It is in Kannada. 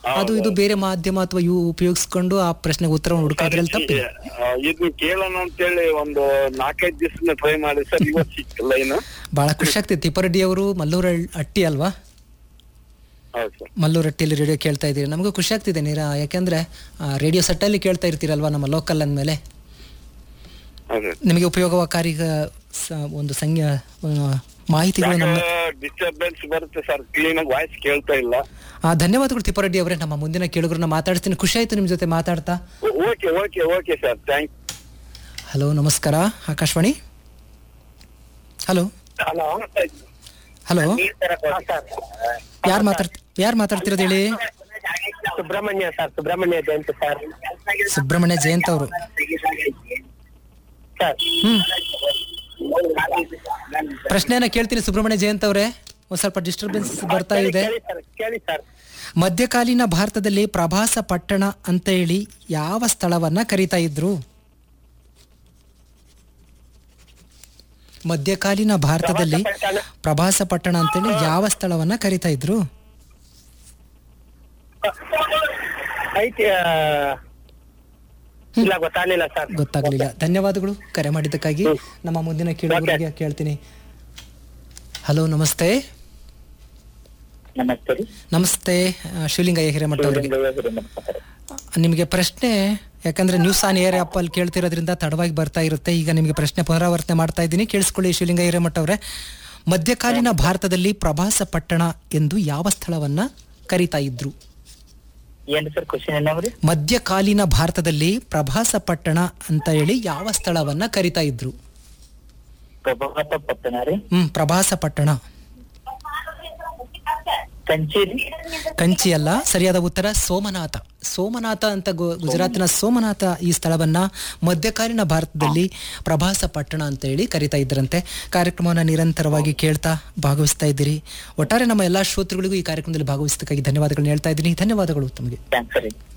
ಅದು ಇದು ಬೇರೆ ಮಾಧ್ಯಮ ಅಥವಾ ಇವು ಉಪಯೋಗಿಸ್ಕೊಂಡು ಆ ಪ್ರಶ್ನೆಗೆ ಉತ್ತರವನ್ನು ಹುಡುಕೋದ್ರಲ್ಲಿ ತಪ್ಪಿದೆ ಆ, ಇದು ಕೇಳೋಣ ಅಂತೇಳಿ ಒಂದು ನಾಲ್ಕೈದು ದಿವಸ ಟ್ರೈ ಮಾಡಿ ಸರ್ ಇವತ್ತು ಸಿಕ್ಕಿಲ್ಲ ಇನ್ನು ಬಹಳ ಖುಷಿ ಆಗ್ತದೆ ತಿಪ್ಪರೆಡ್ಡಿ ಅವರು ಮಲ್ಲೂರ ಅಟ್ಟಿ ಅಲ್ವಾ ಹೌದು ಸರ್ ಮಲ್ಲೂರು ಹಟ್ಟಿಯಲ್ಲಿ ರೇಡಿಯೋ ಕೇಳ್ತಾ ಇದ್ದೀರಿ ನಮಗೂ ಖುಷಿ ಆಗ್ತಿದೆ ನೀರ ಯಾಕೆಂದ್ರೆ ರೇಡಿಯೋ ಸೆಟ್ಟಲ್ಲಿ ಕೇಳ್ತಾ ಇರ್ತೀರಲ್ವಾ ನಮ್ಮ ಲೋಕಲ್ ಅಂದಮೇಲೆ ಹೌದು ನಿಮಗೆ ಉಪಯೋಗಕಾರಿ ಸ- ಒಂದು ಸಂಜ್ಞಾ ಆ, ಮಾಹಿತಿಗಳು ನಮ್ಮ ಡಿಸ್ಟರ್ಬೆನ್ಸ್ ಬರುತ್ತೆ ಸರ್ ಕ್ಲೀನ್ ಆಗಿ ವಾಯ್ಸ್ ಕೇಳ್ತಾ ಇಲ್ಲ ಆ, ಧನ್ಯವಾದಗಳು ತಿಪ್ಪರೆಡ್ಡಿ ಅವರೇ ನಮ್ಮ ಮುಂದಿನ ಕೇಳುಗರನ್ನ ಮಾತಾಡ್ತೀನಿ ಖುಷಿ ಆಯ್ತು ನಿಮ್ಮ ಜೊತೆ ಮಾತಾಡ್ತಾ okay okay okay sir thank hello ನಮಸ್ಕಾರ ಆಕಾಶವಾಣಿ ಹಲೋ ಹಲೋ ಹಲೋ ಯಾರು ಮಾತಾಡ್ ಯಾರು ಮಾತಾಡ್ತಿರೋದು ಹೇಳಿ ಸುಬ್ರಹ್ಮಣ್ಯ ಸರ್ ಸುಬ್ರಹ್ಮಣ್ಯ ಜಯಂತಿ ಸರ್ ಸುಬ್ರಹ್ಮಣ್ಯ ಜಯಂತ್ ಅವರು ಸರ್ ಹ್ಮ್ ಪ್ರಶ್ನೆಯನ್ನ ಕೇಳ್ತೀನಿ ಸುಬ್ರಹ್ಮಣ್ಯ ಜಯಂತ್ ಅವರೇ ಒಂದ್ ಸ್ವಲ್ಪ ಡಿಸ್ಟರ್ಬೆನ್ಸ್ ಬರ್ತಾ ಇದೆ ಕೇಳಿ ಸರ್ ಕೇಳಿ ಸರ್ ಮಧ್ಯಕಾಲೀನ ಭಾರತದಲ್ಲಿ ಪ್ರಭಾಸ ಪಟ್ಟಣ ಅಂತ ಹೇಳಿ ಯಾವ ಸ್ಥಳವನ್ನ ಕರೀತಾ ಇದ್ರು ಮಧ್ಯಕಾಲೀನ ಭಾರತದಲ್ಲಿ ಪಟ್ಟಣ. ಪ್ರಭಾಸ ಪಟ್ಟಣ ಅಂತೇಳಿ ಯಾವ ಸ್ಥಳವನ್ನ ಕರೀತಾ ಇದ್ರು ಐತಿ ಆ, ಇಲ್ಲ ಗೊತ್ತಾಗ್ಲಿಲ್ಲ ಸರ್ ಗೊತ್ತಾಗ್ಲಿಲ್ಲ ಧನ್ಯವಾದಗಳು ಕರೆ ಮಾಡಿದ್ದಕ್ಕಾಗಿ ನಮ್ಮ ಮುಂದಿನ ಕೇಳುಗರಿಗೆ ಕೇಳ್ತೀನಿ ಹಲೋ ನಮಸ್ತೆ ನಮಸ್ತೆ ರೀ ನಮಸ್ತೆ ಆ, ಶಿವಲಿಂಗಯ್ಯ ಹಿರೇಮಠ ಅವರಿಗೆ ನಿಮಗೆ ಪ್ರಶ್ನೆ ಯಾಕಂದ್ರೆ ನ್ಯೂಸ್ ಆನ್ ಏರ್ ಆಪ್ ಅಲ್ಲಿ ಕೇಳ್ತಿರೋದ್ರಿಂದ ತಡವಾಗಿ ಬರ್ತಾ ಇರುತ್ತೆ ಈಗ ನಿಮಗೆ ಪ್ರಶ್ನೆ ಪುನರಾವರ್ತನೆ ಮಾಡ್ತಾ ಇದ್ದೀನಿ ಕೇಳಿಸ್ಕೊಳ್ಳಿ ಶಿವಲಿಂಗ ಹಿರೇಮಠ ಅವರೇ ಮಧ್ಯಕಾಲೀನ ಭಾರತದಲ್ಲಿ ಪ್ರಭಾಸ ಪಟ್ಟಣ ಎಂದು ಯಾವ ಸ್ಥಳವನ್ನ ಕರೀತಾ ಇದ್ರು ಏನ್ ಸರ್ ಕ್ವಶನ್ ಏನವ್ರಿ ಮಧ್ಯಕಾಲೀನ ಭಾರತದಲ್ಲಿ ಪ್ರಭಾಸ ಪಟ್ಟಣ ಅಂತ ಹೇಳಿ ಯಾವ ಸ್ಥಳವನ್ನ ಕರೀತಾ ಇದ್ರು ಪ್ರಭಾತ ಪಟ್ಟಣ ರೀ ಹ್ಮ್ ಪ್ರಭಾಸ ಪಟ್ಟಣ ಕಂಚಿ ರೀ ಕಂಚಿ ಅಲ್ಲ ಸರಿಯಾದ ಉತ್ತರ ಸೋಮನಾಥ ಸೋಮನಾಥ ಅಂತ ಗು- ಗುಜರಾತಿನ ಸೋಮನಾಥ ಈ ಸ್ಥಳವನ್ನ ಮಧ್ಯಕಾಲೀನ ಭಾರತದಲ್ಲಿ ಪ್ರಭಾಸ ಪಟ್ಟಣ ಅಂತ ಹೇಳಿ ಕರಿತಾ ಇದ್ರಂತೆ ಕಾರ್ಯಕ್ರಮವನ್ನ ನಿರಂತರವಾಗಿ ಕೇಳ್ತಾ ಭಾಗವಹಿಸ್ತಾ ಇದ್ದೀರಿ ಒಟ್ಟಾರೆ ನಮ್ಮ ಎಲ್ಲಾ ಶ್ರೋತೃಗಳಿಗೂ ಈ ಕಾರ್ಯಕ್ರಮದಲ್ಲಿ ಭಾಗವಹಿಸೋದಕ್ಕಾಗಿ ಧನ್ಯವಾದಗಳನ್ನ ಹೇಳ್ತಾ ಇದ್ದೀನಿ ಧನ್ಯವಾದಗಳು ತಮಗೆ ಥ್ಯಾಂಕ್ಸ್ ರೀ